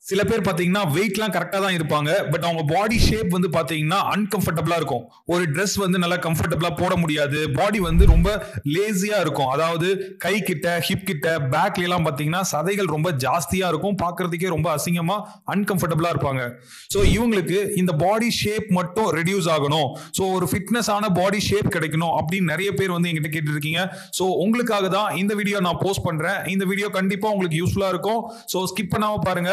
சில பேர் பாத்தீங்கன்னா வெயிட்லாம் கரெக்டா தான் இருப்பாங்க பட் அவங்க பாடி ஷேப் வந்து பாத்தீங்கன்னா அன்கம்ஃபர்டபுளா இருக்கும் ஒரு Dress வந்து நல்லா கம்ஃபர்டபுளா போட முடியாது பாடி வந்து ரொம்ப லேசியா இருக்கும் அதாவது கை கிட்ட ஹிப் கிட்ட பேக்ல எல்லாம் பாத்தீங்கன்னா சதைகள் ரொம்ப ஜாஸ்தியா இருக்கும் பார்க்கிறதுக்கே ரொம்ப அசிங்கமா அன்கம்ஃபர்டபுளா இருப்பாங்க ஸோ இவங்களுக்கு இந்த பாடி ஷேப் மட்டும் ரெடியூஸ் ஆகணும் ஸோ ஒரு ஃபிட்னஸ் ஆன பாடி ஷேப் கிடைக்கணும் அப்படின்னு நிறைய பேர் வந்து எங்கிட்ட கேட்டு இருக்கீங்க ஸோ உங்களுக்காக தான் இந்த வீடியோ நான் போஸ்ட் பண்றேன் இந்த வீடியோ கண்டிப்பா உங்களுக்கு யூஸ்ஃபுல்லா இருக்கும் ஸோ ஸ்கிப் பண்ணாம பாருங்க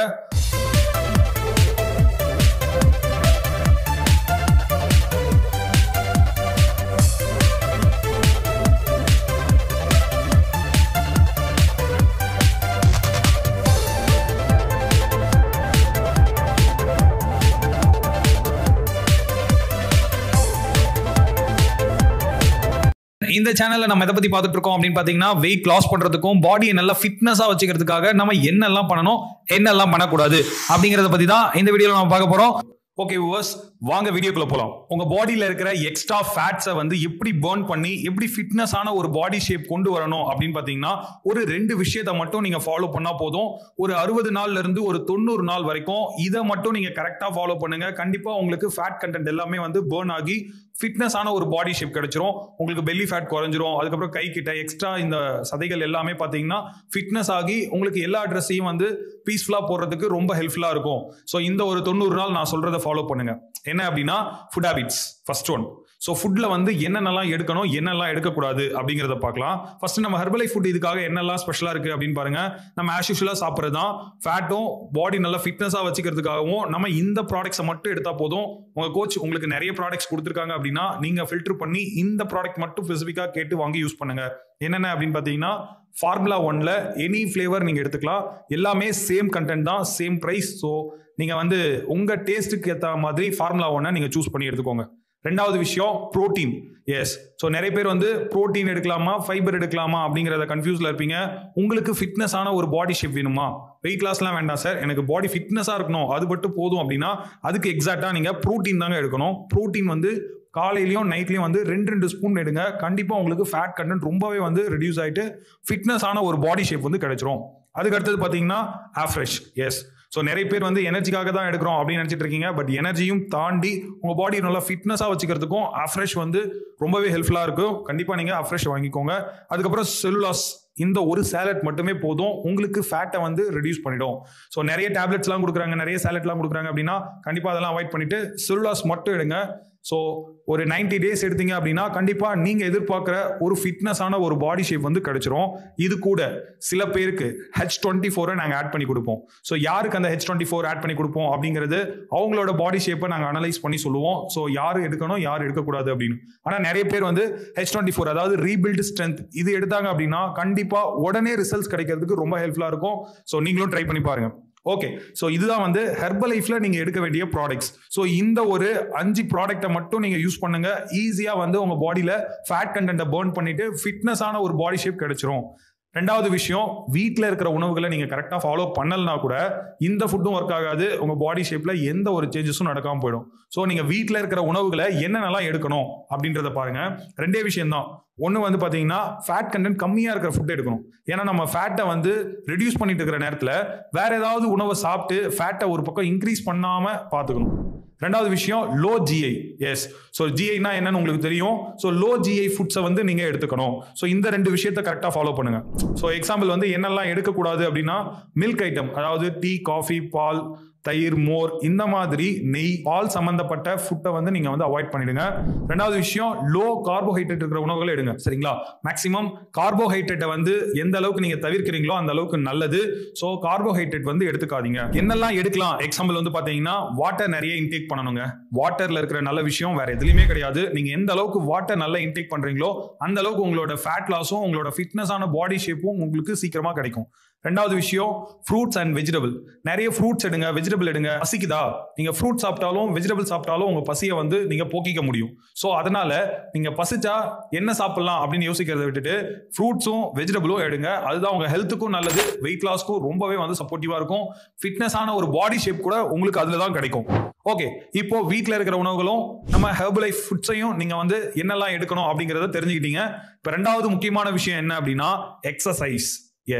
இந்த சேனல்ல நம்ம எதை பத்தி பார்த்துட்டு இருக்கோம் அப்படின்னு பாத்தீங்கன்னா வெயிட் லாஸ் பண்றதுக்கும் பாடியை நல்லா ஃபிட்னஸா வச்சுக்கிறதுக்காக நம்ம என்னெல்லாம் பண்ணணும் என்னெல்லாம் பண்ணக்கூடாது அப்படிங்கறத பத்தி தான் இந்த வீடியோல நம்ம பார்க்க போறோம் ஓகே வியூவர்ஸ் வாங்க வீடியோக்குள்ள போலாம் உங்க பாடியில இருக்கிற எக்ஸ்ட்ரா ஃபேட்ஸை வந்து எப்படி பேர்ன் பண்ணி எப்படி ஃபிட்னஸ் ஆன ஒரு பாடி ஷேப் கொண்டு வரணும் அப்படின்னு பாத்தீங்கன்னா ஒரு ரெண்டு விஷயத்த மட்டும் நீங்க ஃபாலோ பண்ணா போதும் ஒரு அறுபது நாள்ல இருந்து ஒரு தொண்ணூறு நாள் வரைக்கும் இதை மட்டும் நீங்க கரெக்டா ஃபாலோ பண்ணுங்க கண்டிப்பா உங்களுக்கு ஃபேட் கண்டென்ட் எல்லாமே வந்து பேர்ன் ஆகி ஃபிட்னஸ் ஆன ஒரு பாடி ஷேப் கிடைச்சிரும் உங்களுக்கு பெல்லி ஃபேட் குறைஞ்சிரும் அதுக்கப்புறம் கை கிட்ட எக்ஸ்ட்ரா இந்த சதைகள் எல்லாமே பார்த்தீங்கன்னா ஃபிட்னஸ் ஆகி உங்களுக்கு எல்லா ட்ரெஸ்ஸையும் வந்து பீஸ்ஃபுல்லாக போடுறதுக்கு ரொம்ப ஹெல்ப்ஃபுல்லாக இருக்கும் ஸோ இந்த ஒரு தொண்ணூறு நாள் நான் சொல்றதை ஃபாலோ பண்ணுங்க என்ன அப்படின்னா food habits first one so ஃபுட்டில் வந்து என்னென்னலாம் எடுக்கணும் என்னெல்லாம் எடுக்கக்கூடாது அப்படிங்கிறத பார்க்கலாம் ஃபர்ஸ்ட் நம்ம ஹெர்பலை ஃபுட் இதுக்காக என்னெல்லாம் ஸ்பெஷலாக இருக்குது அப்படின்னு பாருங்க நம்ம ஆஸ் யூஷுவலாக சாப்பிட்றது தான் ஃபேட்டும் பாடி நல்லா ஃபிட்னஸாக வச்சுக்கிறதுக்காகவும் நம்ம இந்த ப்ராடக்ட்ஸை மட்டும் எடுத்தால் போதும் உங்கள் கோச் உங்களுக்கு நிறைய ப்ராடக்ட்ஸ் கொடுத்துருக்காங்க அப்படின்னா நீங்கள் ஃபில்டர் பண்ணி இந்த ப்ராடக்ட் மட்டும் ஸ்பெசிஃபிக்காக கேட்டு வாங்கி யூஸ் பண்ணுங்க என்னென்ன அப்படின்னு பார்த்தீங்கன்னா ஃபார்முலா ஒன்ல எனி ஃப்ளேவர் நீங்கள் எடுத்துக்கலாம் எல்லாமே சேம் கண்டென்ட் தான் சேம் ப்ரைஸ் ஸோ நீங்கள் வந்து உங்கள் டேஸ்ட்டுக்கு ஏற்ற மாதிரி ஃபார்முலா ஒன்னை நீங்கள் சூஸ் பண்ணி எடுத்துக்கோங்க ரெண்டாவது விஷயம் புரோட்டீன் எஸ் ஸோ நிறைய பேர் வந்து புரோட்டீன் எடுக்கலாமா ஃபைபர் எடுக்கலாமா அப்படிங்கிறத கன்ஃபியூஸ்ல இருப்பீங்க உங்களுக்கு ஃபிட்னஸ் ஆன ஒரு பாடி ஷேப் வேணுமா வெயிட் லாஸ்லாம் வேண்டாம் சார் எனக்கு பாடி ஃபிட்னஸாக இருக்கணும் அது மட்டும் போதும் அப்படின்னா அதுக்கு எக்ஸாக்டாக நீங்கள் ப்ரோட்டீன் தாங்க எடுக்கணும் ப்ரோட்டீன் வந்து காலையிலையும் நைட்லையும் வந்து ரெண்டு ரெண்டு ஸ்பூன் எடுங்க கண்டிப்பாக உங்களுக்கு ஃபேட் கண்டென்ட் ரொம்பவே வந்து ரெடியூஸ் ஆகிட்டு ஃபிட்னஸ் ஆன ஒரு பாடி ஷேப் வந்து கிடைச்சிரும் அதுக்கு அடுத்தது பார்த்தீங்கன்னா ஆஃப்ரெஷ் எஸ் ஸோ நிறைய பேர் வந்து எனர்ஜிக்காக தான் எடுக்கிறோம் அப்படின்னு நினச்சிட்டு இருக்கீங்க பட் எனர்ஜியும் தாண்டி உங்கள் பாடி நல்லா ஃபிட்னஸாக வச்சுக்கிறதுக்கும் அஃப்ரெஷ் வந்து ரொம்பவே ஹெல்ப்ஃபுல்லாக இருக்கும் கண்டிப்பாக நீங்கள் அஃப்ரெஷ் வாங்கிக்கோங்க அதுக்கப்புறம் செல்லுலாஸ் இந்த ஒரு சேலட் மட்டுமே போதும் உங்களுக்கு ஃபேட்டை வந்து ரெடியூஸ் பண்ணிடும் ஸோ நிறைய டேப்லெட்ஸ்லாம் கொடுக்குறாங்க நிறைய சேலட்லாம் கொடுக்குறாங்க அப்படின்னா கண்டிப்பாக அதெல்லாம் அவாய்ட் பண்ணிட்டு செல்லுலாஸ் மட்டும் எடுங்க ஸோ ஒரு நைன்டி டேஸ் எடுத்தீங்க அப்படின்னா கண்டிப்பாக நீங்கள் எதிர்பார்க்குற ஒரு ஃபிட்னஸான ஒரு பாடி ஷேப் வந்து கிடைச்சிரும் இது கூட சில பேருக்கு ஹெச் டுவெண்ட்டி ஃபோரை நாங்கள் ஆட் பண்ணி கொடுப்போம் ஸோ யாருக்கு அந்த ஹெச் டுவெண்ட்டி ஃபோர் ஆட் பண்ணி கொடுப்போம் அப்படிங்கிறது அவங்களோட பாடி ஷேப்பை நாங்கள் அனலைஸ் பண்ணி சொல்லுவோம் ஸோ யார் எடுக்கணும் யார் எடுக்கக்கூடாது அப்படின்னு ஆனால் நிறைய பேர் வந்து ஹெச் டுவெண்ட்டி ஃபோர் அதாவது ரீபில்டு ஸ்ட்ரென்த் இது எடுத்தாங்க அப்படின்னா கண்டிப்பாக உடனே ரிசல்ட்ஸ் கிடைக்கிறதுக்கு ரொம்ப ஹெல்ப்ஃபுல்லாக இருக்கும் ஸோ நீங்களும் ட்ரை பண்ணி பாருங்க ஓகே ஸோ இதுதான் வந்து ஹெர்பல் லைஃப்ல நீங்க எடுக்க வேண்டிய ப்ராடக்ட்ஸ் ஸோ இந்த ஒரு அஞ்சு ப்ராடக்ட்டை மட்டும் நீங்க யூஸ் பண்ணுங்க ஈஸியா வந்து உங்க பாடியில ஃபேட் கண்டென்ட்டை பேர்ன் பண்ணிட்டு ஃபிட்னஸான ஒரு பாடி ஷேப் கிடைச்சிரும் ரெண்டாவது விஷயம் வீட்டில் இருக்கிற உணவுகளை நீங்கள் கரெக்டாக ஃபாலோ பண்ணலனா கூட இந்த ஃபுட்டும் ஒர்க் ஆகாது உங்கள் பாடி ஷேப்பில் எந்த ஒரு சேஞ்சஸும் நடக்காமல் போயிடும் ஸோ நீங்கள் வீட்டில் இருக்கிற உணவுகளை என்னென்னலாம் எடுக்கணும் அப்படின்றத பாருங்க ரெண்டே விஷயம்தான் ஒன்று வந்து பார்த்தீங்கன்னா ஃபேட் கண்டென்ட் கம்மியாக இருக்கிற ஃபுட் எடுக்கணும் ஏன்னா நம்ம ஃபேட்டை வந்து ரெடியூஸ் பண்ணிட்டு இருக்கிற நேரத்தில் வேற ஏதாவது உணவை சாப்பிட்டு ஃபேட்டை ஒரு பக்கம் இன்க்ரீஸ் பண்ணாமல் பார்த்துக்கணும் ரெண்டாவது விஷயம் லோ ஜிஐ எஸ் ஸோ ஜிஐனா என்னன்னு உங்களுக்கு தெரியும் ஸோ லோ ஜிஐ ஃபுட்ஸை வந்து நீங்கள் எடுத்துக்கணும் ஸோ இந்த ரெண்டு விஷயத்த கரெக்டாக ஃபாலோ பண்ணுங்க ஸோ எக்ஸாம்பிள் வந்து என்னெல்லாம் எடுக்கக்கூடாது அப்படின்னா மில்க் ஐட்டம் அதாவது டீ காஃபி பால் தயிர் மோர் இந்த மாதிரி நெய் பால் சம்பந்தப்பட்ட ஃபுட்டை வந்து நீங்க வந்து அவாய்ட் பண்ணிடுங்க ரெண்டாவது விஷயம் லோ கார்போஹைட்ரேட் இருக்கிற உணவுகளை எடுங்க சரிங்களா மேக்சிமம் கார்போஹைட்ரேட்டை வந்து எந்த அளவுக்கு நீங்க தவிர்க்கிறீங்களோ அந்த அளவுக்கு நல்லது ஸோ கார்போஹைட்ரேட் வந்து எடுத்துக்காதீங்க என்னெல்லாம் எடுக்கலாம் எக்ஸாம்பிள் வந்து பாத்தீங்கன்னா வாட்டர் நிறைய இன்டேக் பண்ணணுங்க வாட்டர்ல இருக்கிற நல்ல விஷயம் வேற எதுலையுமே கிடையாது நீங்க எந்த அளவுக்கு வாட்டர் நல்லா இன்டேக் பண்றீங்களோ அந்த அளவுக்கு உங்களோட ஃபேட் லாஸும் உங்களோட ஃபிட்னஸான பாடி ஷேப்பும் உங்களுக்கு சீக்கிரமா கிடைக்கும் ரெண்டாவது விஷயம் ஃப்ரூட்ஸ் அண்ட் வெஜிடபிள் நிறைய ஃப்ரூட்ஸ் எடுங்க வெஜிடபிள் எடுங்க பசிக்குதா நீங்க ஃப்ரூட் சாப்பிட்டாலும் வெஜிடபிள் சாப்பிட்டாலும் உங்க பசியை வந்து நீங்க போக்கிக்க முடியும் ஸோ அதனால நீங்க பசிச்சா என்ன சாப்பிடலாம் அப்படின்னு யோசிக்கிறத விட்டுட்டு ஃப்ரூட்ஸும் வெஜிடபிளும் எடுங்க அதுதான் உங்க ஹெல்த்துக்கும் நல்லது வெயிட் லாஸ்க்கும் ரொம்பவே வந்து சப்போர்ட்டிவா இருக்கும் ஃபிட்னஸான ஒரு பாடி ஷேப் கூட உங்களுக்கு அதுல தான் கிடைக்கும் ஓகே இப்போ வீட்டில் இருக்கிற உணவுகளும் நம்ம ஹெர்பல் லைஃப் ஃபுட்ஸையும் நீங்க வந்து என்னெல்லாம் எடுக்கணும் அப்படிங்கிறத தெரிஞ்சுக்கிட்டீங்க இப்போ ரெண்டாவது முக்கியமான விஷயம் என்ன அப்படின்னா எக்ஸசைஸ் எஸ்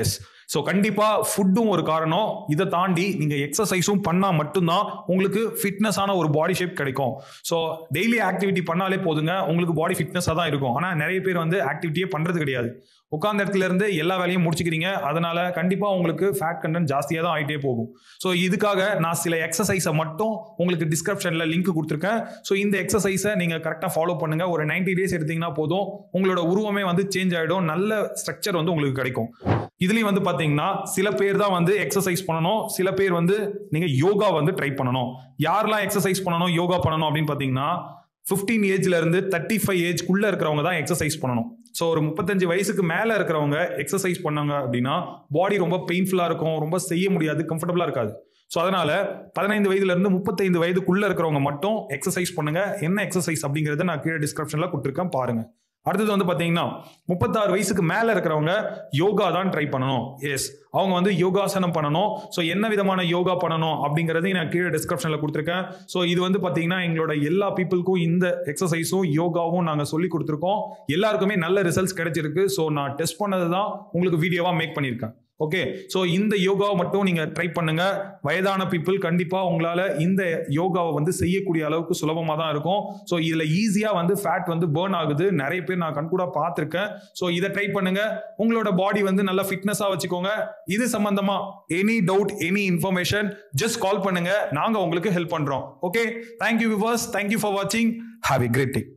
ஸோ கண்டிப்பா ஃபுட்டும் ஒரு காரணம் இதை தாண்டி நீங்க எக்ஸசைஸும் பண்ணா மட்டும்தான் உங்களுக்கு ஃபிட்னஸான ஒரு பாடி ஷேப் கிடைக்கும் ஸோ டெய்லி ஆக்டிவிட்டி பண்ணாலே போதுங்க உங்களுக்கு பாடி ஃபிட்னஸாக தான் இருக்கும் ஆனால் நிறைய பேர் வந்து ஆக்டிவிட்டியே பண்றது கிடையாது உட்கார்ந்த இடத்துல இருந்து எல்லா வேலையும் முடிச்சுக்கிறீங்க அதனால கண்டிப்பா உங்களுக்கு ஃபேட் கண்டென்ட் ஜாஸ்தியாக தான் ஆகிட்டே போகும் ஸோ இதுக்காக நான் சில எக்ஸசைஸை மட்டும் உங்களுக்கு டிஸ்கிரிப்ஷன்ல லிங்க் கொடுத்துருக்கேன் ஸோ இந்த எக்ஸசைஸை நீங்க கரெக்டாக ஃபாலோ பண்ணுங்க ஒரு 90 டேஸ் எடுத்தீங்கன்னா போதும் உங்களோட உருவமே வந்து சேஞ்ச் ஆகிடும் நல்ல ஸ்ட்ரக்சர் வந்து உங்களுக்கு கிடைக்கும் இதுலயும் வந்து பாத்தீங்கன்னா சில பேர் தான் வந்து எக்ஸசைஸ் பண்ணணும் சில பேர் வந்து நீங்க யோகா வந்து ட்ரை பண்ணணும் யாரெல்லாம் எக்ஸசைஸ் பண்ணணும் யோகா பண்ணணும் அப்படின்னு பாத்தீங்கன்னா 15 ஏஜ்ல இருந்து தேர்ட்டி ஃபைவ் ஏஜ்க்குள்ள இருக்கிறவங்க தான் எக்ஸசைஸ் பண்ணணும் ஸோ ஒரு முப்பத்தஞ்சு வயசுக்கு மேல இருக்கிறவங்க எக்ஸசைஸ் பண்ணாங்க அப்படின்னா பாடி ரொம்ப பெயின்ஃபுல்லா இருக்கும் ரொம்ப செய்ய முடியாது கம்ஃபர்டபுளா இருக்காது ஸோ அதனால பதினைந்து வயதுல இருந்து முப்பத்தைந்து வயதுக்குள்ள இருக்கிறவங்க மட்டும் எக்ஸசைஸ் பண்ணுங்க என்ன எக்ஸசைஸ் அப்படிங்கறத நான் கீழே டிஸ்கிரிப்ஷன்ல கொடுத்துருக்கேன் பாருங்க அடுத்தது வந்து பாத்தீங்கன்னா முப்பத்தாறு வயசுக்கு மேல இருக்கிறவங்க யோகா தான் ட்ரை பண்ணணும் எஸ் அவங்க வந்து யோகாசனம் பண்ணணும் ஸோ என்ன விதமான யோகா பண்ணணும் அப்படிங்கறதையும் நான் கீழே டிஸ்கிரிப்ஷன்ல கொடுத்துருக்கேன் ஸோ இது வந்து பாத்தீங்கன்னா எங்களோட எல்லா பீப்புளுக்கும் இந்த எக்ஸசைஸும் யோகாவும் நாங்க சொல்லி கொடுத்துருக்கோம் எல்லாருக்குமே நல்ல ரிசல்ட்ஸ் கிடைச்சிருக்கு ஸோ நான் டெஸ்ட் பண்ணது தான் உங்களுக்கு வீடியோவா மேக் பண்ணியிருக்கேன் ஓகே ஸோ இந்த யோகாவை மட்டும் நீங்க ட்ரை பண்ணுங்க வயதான பீப்புள் கண்டிப்பா உங்களால இந்த யோகாவை வந்து செய்யக்கூடிய அளவுக்கு சுலபமா தான் இருக்கும் ஸோ இதுல ஈஸியா வந்து ஃபேட் வந்து பேர்ன் ஆகுது நிறைய பேர் நான் கண்கூடா பார்த்துருக்கேன் ஸோ இதை ட்ரை பண்ணுங்க உங்களோட பாடி வந்து நல்லா ஃபிட்னஸா வச்சுக்கோங்க இது சம்பந்தமா any doubt any information just call பண்ணுங்க நாங்க உங்களுக்கு ஹெல்ப் பண்றோம் okay thank you viewers thank you for வாட்சிங் ஹாவ் எ கிரேட் டே